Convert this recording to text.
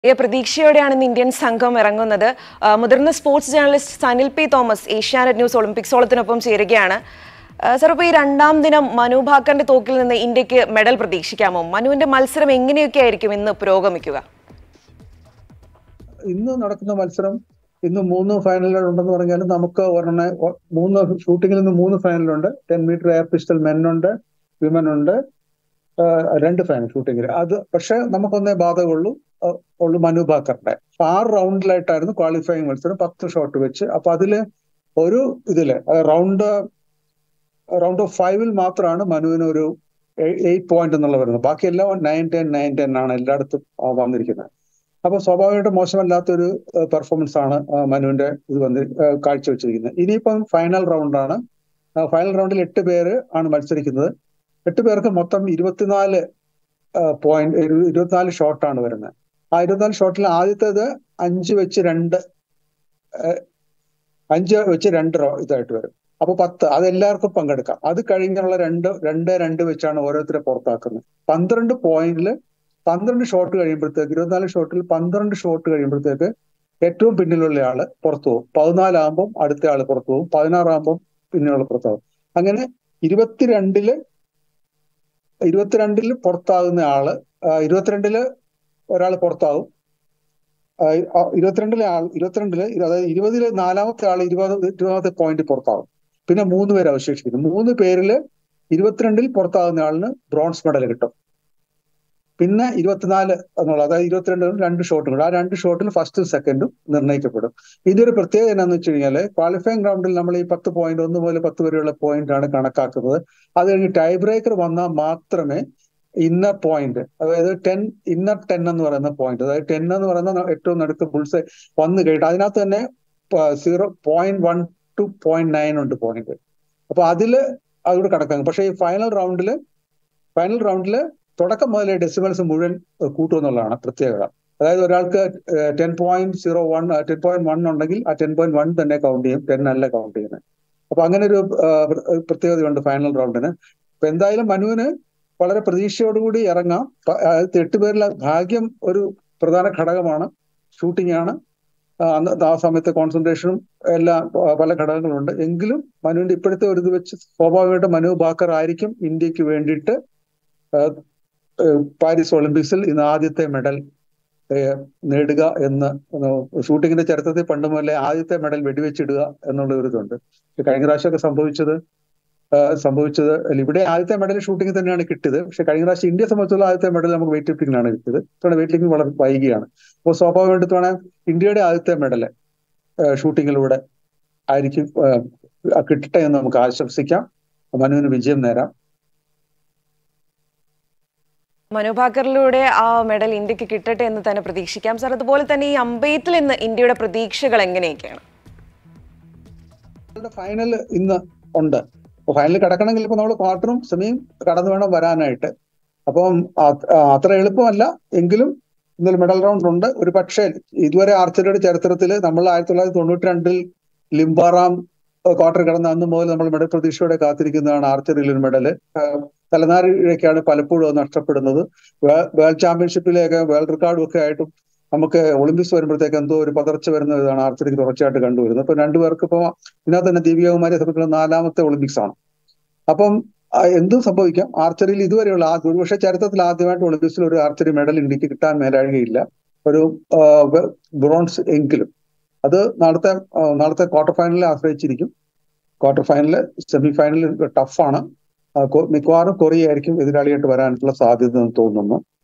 വലിയ പ്രതീക്ഷയോടെയാണ് ഇന്ന് ഇന്ത്യൻ സംഘം ഇറങ്ങുന്നത് ആ, മുതിർന്ന sports journalist Sanil P Thomas Asianet news ഒളിമ്പിക്സോളത്തിനൊപ്പം ചേരുകയാണ് ആ, സർ ഇപ്പോൾ ഈ രണ്ടാം ദിനം മനു ഭാക്കറിന്റെ തോക്കിൽ നിന്ന് ഇന്ത്യക്ക് മെഡൽ പ്രതീക്ഷിക്കാമോ മനുവിന്റെ മത്സരം എങ്ങനെയൊക്കെ ആയിരിക്കും ഇന്ന് പുരോഗമിക്കുക ഇന്ന് നടക്കുന്ന മത്സരം ഇന്ന് മൂന്ന് ഫൈനലുകൾ ഉണ്ടെന്ന് പറഞ്ഞാലും നമുക്ക് ഒരെണ്ണ ഒ- മൂന്ന് ഷൂട്ടിങ്ങിൽ നിന്ന് മൂന്ന് ഫൈനലുണ്ട് ടെൻ മീറ്റർ എയർ പിസ്റ്റൽ മെന്നുണ്ട് വിമൻ ഉണ്ട് ആ, രണ്ട് ഫൈനൽ ഷൂട്ടിങ്ങിൽ അത് പക്ഷെ നമുക്കൊന്നേ ബാധകമുള്ളൂ ആ, ഉള്ളൂ മനു ബാക്കറിന്റെ അപ്പൊ ആറ് റൗണ്ടിലായിട്ടായിരുന്നു ക്വാളിഫയിങ് മത്സരം പത്ത് ഷോട്ട് വെച്ച് അപ്പൊ അതില് ഒരു ഇതില് റൗണ്ട് റൗണ്ട് ഓഫ് ഫൈവിൽ മാത്രമാണ് മനുവിന് ഒരു എയ്റ്റ് പോയിന്റ് എന്നുള്ള വരുന്നത് ബാക്കിയെല്ലാം നയൻ ടെൻ നയൻ ടെൻ ആണ് എല്ലായിടത്തും ആ, വന്നിരിക്കുന്നത് അപ്പൊ സ്വാഭാവികമായിട്ടും മോശമല്ലാത്തൊരു പെർഫോമൻസ് ആണ് ആ, മനുവിന്റെ ഇത് വന്ന് ആ, കാഴ്ചവെച്ചിരിക്കുന്നത് ഇനിയിപ്പം ഫൈനൽ റൗണ്ടാണ് ഫൈനൽ റൗണ്ടിൽ എട്ട് പേര് ആണ് മത്സരിക്കുന്നത് എട്ട് പേർക്ക് മൊത്തം ഇരുപത്തിനാല് പോയിന്റ് ഇരുപത്തിനാല് ഷോട്ടാണ് വരുന്നത് ആ ഇരുപത്തിനാല് ഷോട്ടിൽ ആദ്യത്തേത് അഞ്ച് വെച്ച് രണ്ട് ആ, അഞ്ച് വെച്ച് രണ്ട് റോ- ഇതായിട്ട് വരും അപ്പൊ പത്ത് അത് എല്ലാവർക്കും പങ്കെടുക്കാം അത് കഴിഞ്ഞുള്ള രണ്ട് രണ്ട് രണ്ട് വെച്ചാണ് ഓരോരുത്തരെ പുറത്താക്കുന്നത് പന്ത്രണ്ട് പോയിന്റില് പന്ത്രണ്ട് ഷോട്ട് കഴിയുമ്പോഴത്തേക്ക് ഇരുപത്തിനാല് ഷോട്ടിൽ പന്ത്രണ്ട് ഷോട്ട് കഴിയുമ്പോഴത്തേക്ക് ഏറ്റവും പിന്നിലുള്ള ആള് പുറത്തു പോകും പതിനാലാകുമ്പോൾ അടുത്ത ആള് പുറത്തു പോകും പതിനാറാകുമ്പോൾ പിന്നിലുള്ള പുറത്തു പോകും അങ്ങനെ ഇരുപത്തിരണ്ടില് ഇരുപത്തിരണ്ടില് പുറത്താകുന്ന ആള് ആ, ഇരുപത്തിരണ്ടില് ഒരാൾ പുറത്താവും ആ, ആ, ഇരുപത്തിരണ്ടിലെ ആൾ ഇരുപത്തിരണ്ടില് ഇരു- അതായത് ഇരുപതില് നാലാമത്തെ ആൾ ഇരുപത് ഇരുപതാമത്തെ പോയിന്റ് പുറത്താവും പിന്നെ മൂന്ന് പേര് അവശേഷിക്കുന്നു മൂന്ന് പേരില് ഇരുപത്തിരണ്ടിൽ പുറത്താകുന്ന ആളിന് ബ്രോൺസ് മെഡൽ കിട്ടും പിന്നെ ഇരുപത്തിനാല് എന്നുള്ള അതായത് ഇരുപത്തിരണ്ടിലും രണ്ട് ഷോട്ടും കൂടെ ആ രണ്ട് ഷോട്ടിൽ ഫസ്റ്റും സെക്കൻഡും നിർണ്ണയിക്കപ്പെടും ഇതിന്റെ ഒരു പ്രത്യേകത എന്നാന്ന് വെച്ച് കഴിഞ്ഞാല് ക്വാളിഫയിങ് റൗണ്ടിൽ നമ്മൾ ഈ പത്ത് പോയിന്റ് ഒന്ന് മുതൽ പത്ത് വരെയുള്ള പോയിന്റ് ആണ് കണക്കാക്കുന്നത് അത് കഴിഞ്ഞ് ടൈ ബ്രേക്കർ വന്നാൽ മാത്രമേ ഇന്നർ പോയിന്റ് അതായത് ടെൻ ഇന്നർ ടെൻ എന്ന് പറയുന്ന പോയിന്റ് അതായത് ടെൻ എന്ന് പറയുന്ന ഏറ്റവും നടുക്ക് ബുൾസ് വന്നു കഴിഞ്ഞിട്ട് അതിനകത്ത് തന്നെ zero point one two point nine ഉണ്ട് പോയിന്റ് അപ്പൊ അതില് അതുകൂടെ കണക്കാക്കും പക്ഷേ ഈ ഫൈനൽ റൗണ്ടില് ഫൈനൽ റൗണ്ടില് തുടക്കം മുതലേ ഡെസിമൽസ് മുഴുവൻ ഏഹ് കൂട്ടുമെന്നുള്ളതാണ് പ്രത്യേകത അതായത് ഒരാൾക്ക് ten point zero one ten point one ഉണ്ടെങ്കിൽ ആ ടെൻ പോയിന്റ് വൺ തന്നെ കൗണ്ട് ചെയ്യും ടെൻ അല്ല കൗണ്ട് ചെയ്യുന്നത് അപ്പൊ അങ്ങനെ ഒരു ഏഹ്, പ്ര- ഏഹ് പ്രത്യേകതയുണ്ട് ഫൈനൽ റൗണ്ടിന് അപ്പൊ എന്തായാലും മനുവിന് വളരെ പ്രതീക്ഷയോടുകൂടി ഇറങ്ങാം പ- ആദ്യത്തെ എട്ട് പേരിലെ ഭാഗ്യം ഒരു പ്രധാന ഘടകമാണ് ഷൂട്ടിംഗ് ആണ് ആ, അന്ന് ആ സമയത്ത് കോൺസെൻട്രേഷനും എല്ലാം ആ, പല ഘടകങ്ങളുണ്ട് എങ്കിലും മനുവിന്റെ ഇപ്പോഴത്തെ ഒരു ഇത് വെച്ച് സ്വാഭാവികമായിട്ടും മനു ബാക്കർ ആയിരിക്കും ഇന്ത്യക്ക് വേണ്ടിയിട്ട് ആ, ഏഹ് പാരീസ് ഒളിമ്പിക്സിൽ ഇന്ന് ആദ്യത്തെ മെഡൽ ഏഹ് നേടുക എന്ന് ഷൂട്ടിങ്ങിന്റെ ചരിത്രത്തിൽ പണ്ട് മുതലേ ആദ്യത്തെ മെഡൽ വെടിവെച്ചിടുക എന്നുള്ള ഒരു ഇതുണ്ട് പക്ഷെ കഴിഞ്ഞ പ്രാവശ്യമൊക്കെ സംഭവിച്ചത് ആഹ് സംഭവിച്ചത് അല്ല, ഇവിടെ ആദ്യത്തെ മെഡൽ ഷൂട്ടിംഗ് തന്നെയാണ് കിട്ടിയത് പക്ഷെ കഴിഞ്ഞ പ്രാവശ്യം ഇന്ത്യയെ സംബന്ധിച്ചുള്ള ആദ്യത്തെ മെഡൽ നമുക്ക് വെയിറ്റ് ലിഫ്റ്റിംഗിലാണ് കിട്ടിയത് ഇത്തവണ വെയിറ്റ് ലിഫ്റ്റിംഗ് വളരെ വൈകിയാണ് അപ്പോൾ സ്വാഭാവികമായിട്ട് ഇത്തവണ ഇന്ത്യയുടെ ആദ്യത്തെ മെഡൽ ഷൂട്ടിങ്ങിലൂടെ ആയിരിക്കും ആഹ് കിട്ടട്ടെ എന്ന് നമുക്ക് ആശംസിക്കാം മനുവിന് വിജയം നേരാം മനു ഭാക്കറിലൂടെ ആ മെഡൽ ഇന്ത്യക്ക് കിട്ടട്ടെ എന്ന് തന്നെ പ്രതീക്ഷിക്കാം സർ അതുപോലെ തന്നെ ഈ അമ്പെയ്ത്തിൽ ഇന്ന് ഇന്ത്യയുടെ പ്രതീക്ഷകൾ എങ്ങനെയൊക്കെയാണ് ഫൈനൽ ഇന്ന് ഉണ്ട് അപ്പൊ ഫൈനൽ കിടക്കണമെങ്കിൽ ഇപ്പൊ നമ്മൾ ക്വാർട്ടറും സെമിയും കടന്നു വേണം വരാനായിട്ട് അപ്പം അത് അത്ര എളുപ്പമല്ല എങ്കിലും ഇന്നലെ മെഡൽ റൗണ്ട് ഉണ്ട് ഒരു പക്ഷേ ഇതുവരെ ആർച്ചറിയുടെ ചരിത്രത്തിൽ നമ്മൾ ആയിരത്തി തൊള്ളായിരത്തി തൊണ്ണൂറ്റി രണ്ടിൽ ലിംബാറാം ക്വാർട്ടർ കടന്ന അന്ന് മുതൽ നമ്മൾ മെഡൽ പ്രതീക്ഷയോടെ കാത്തിരിക്കുന്നതാണ് ആർച്ചറിയിൽ ഒരു മെഡല് തലനാരിഴയ്ക്കാണ് പലപ്പോഴും അത് നഷ്ടപ്പെടുന്നത് വേ- വേൾഡ് ചാമ്പ്യൻഷിപ്പിലേക്ക് വേൾഡ് റെക്കോർഡും ഒക്കെ ആയിട്ടും നമുക്ക് ഒളിമ്പിക്സ് വരുമ്പോഴത്തേക്ക് എന്തോ ഒരു പതർച്ച വരുന്ന ഇതാണ് ആർച്ചറിക്ക് തുടർച്ചയായിട്ട് കണ്ടുവരുന്നത് അപ്പൊ രണ്ടുപേർക്ക് ഇപ്പൊ ഇതിനകത്ത് തന്നെ ദീപികകുമാരിയെ സംബന്ധിച്ചുള്ള നാലാമത്തെ ഒളിമ്പിക്സ് ആണ് അപ്പം ആ, എന്തും സംഭവിക്കാം ആർച്ചറിയിൽ ഇതുവരെയുള്ള ആ ഒരുപക്ഷെ ചരിത്രത്തിൽ ആദ്യമായിട്ട് ഒളിമ്പിക്സിൽ ഒരു ആർച്ചറി മെഡൽ ഇന്ത്യക്ക് കിട്ടാൻ മേലാഴുകയില്ല ഒരു ആ, ബ- ബ്രോൺസ് എങ്കിലും അത് നാളത്തെ ആ, നാളത്തെ ക്വാർട്ടർ ഫൈനലിനെ ആശ്രയിച്ചിരിക്കും ക്വാർട്ടർ ഫൈനല് സെമി ഫൈനൽ ടഫാണ് മിക്കവാറും കൊറിയ ആയിരിക്കും എതിരാളിയായിട്ട് വരാനുള്ള സാധ്യത എന്ന് തോന്നുന്നു